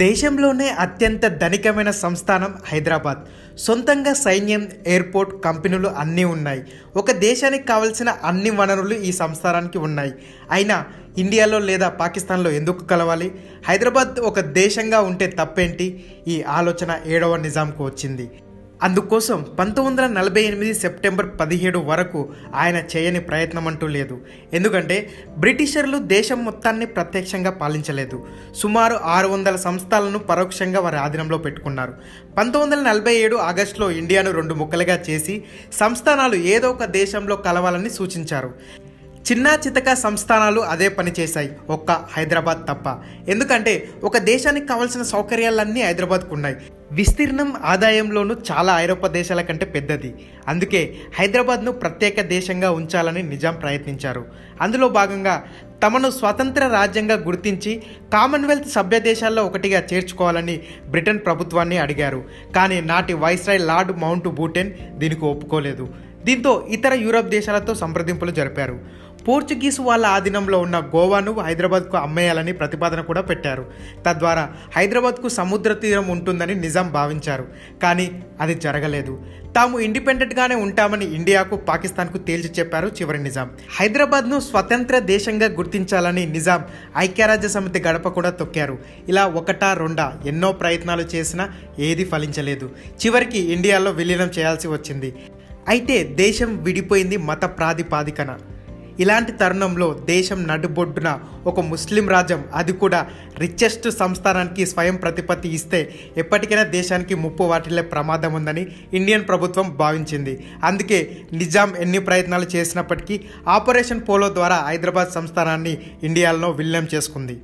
దేశంలోనే అత్యంత ధనికమైన సంస్థానం హైదరాబాద్ సొంతంగా సైన్యం ఎయిర్పోర్ట్ కంపెనీలు అన్నీ ఉన్నాయి ఒక దేశానికి కావలసిన అన్ని వనరులు ఈ సంస్థానానికి ఉన్నాయి అయినా ఇండియాలో లేదా పాకిస్తాన్లో ఎందుకు కలవాలి హైదరాబాద్ ఒక దేశంగా ఉంటే తప్పేంటి ఈ ఆలోచన ఏడవ నిజాంకు వచ్చింది అందుకోసం పంతొమ్మిది వందల నలభై ఎనిమిది సెప్టెంబర్ పదిహేడు వరకు ఆయన చేయని ప్రయత్నం అంటూ లేదు ఎందుకంటే బ్రిటిషర్లు దేశం మొత్తాన్ని ప్రత్యక్షంగా పాలించలేదు సుమారు ఆరు వందల సంస్థలను పరోక్షంగా వారి ఆధీనంలో పెట్టుకున్నారు పంతొమ్మిది వందల నలభై ఏడు ఆగస్టులో ఇండియాను రెండు ముక్కలుగా చేసి సంస్థానాలు ఏదో ఒక దేశంలో కలవాలని సూచించారు చిన్న చితక సంస్థానాలు అదే పని చేశాయి ఒక్క హైదరాబాద్ తప్ప ఎందుకంటే ఒక దేశానికి కావాల్సిన సౌకర్యాలన్నీ హైదరాబాద్కు ఉన్నాయి విస్తీర్ణం ఆదాయంలోనూ చాలా ఐరోపా దేశాల కంటే పెద్దది అందుకే హైదరాబాద్ను ప్రత్యేక దేశంగా ఉంచాలని నిజాం ప్రయత్నించారు అందులో భాగంగా తమను స్వతంత్ర రాజ్యంగా గుర్తించి కామన్వెల్త్ సభ్య దేశాల్లో ఒకటిగా చేర్చుకోవాలని బ్రిటన్ ప్రభుత్వాన్ని అడిగారు కానీ నాటి వైస్రాయ్ లార్డ్ మౌంట్ బూటెన్ దీనికి ఒప్పుకోలేదు దీంతో ఇతర యూరప్ దేశాలతో సంప్రదింపులు జరిపారు పోర్చుగీసు వాళ్ళ ఆధీనంలో ఉన్న గోవాను హైదరాబాద్కు అమ్మేయాలని ప్రతిపాదన కూడా పెట్టారు తద్వారా హైదరాబాద్కు సముద్ర తీరం ఉంటుందని నిజాం భావించారు కానీ అది జరగలేదు తాము ఇండిపెండెంట్గానే ఉంటామని ఇండియాకు పాకిస్తాన్కు తేల్చి చెప్పారు చివరి నిజాం హైదరాబాద్ను స్వతంత్ర దేశంగా గుర్తించాలని నిజాం ఐక్యరాజ్య సమితి గడప కూడా తొక్కారు ఇలా ఒకటా రెండా ఎన్నో ప్రయత్నాలు చేసినా ఏది ఫలించలేదు చివరికి ఇండియాలో విలీనం చేయాల్సి వచ్చింది అయితే దేశం విడిపోయింది మత ప్రాతిపాదికన ఇలాంటి తరుణంలో దేశం నడుబొడ్డున ఒక ముస్లిం రాజ్యం అది కూడా రిచెస్ట్ సంస్థానానికి స్వయం ప్రతిపత్తి ఇస్తే ఎప్పటికైనా దేశానికి ముప్పు వాటిల్లే ప్రమాదం ఉందని ఇండియన్ ప్రభుత్వం భావించింది అందుకే నిజాం ఎన్ని ప్రయత్నాలు చేసినప్పటికీ ఆపరేషన్ పోలో ద్వారా హైదరాబాద్ సంస్థానాన్ని ఇండియాలో విలీనం చేసుకుంది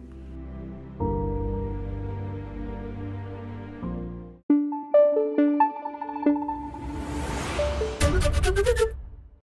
Thank you.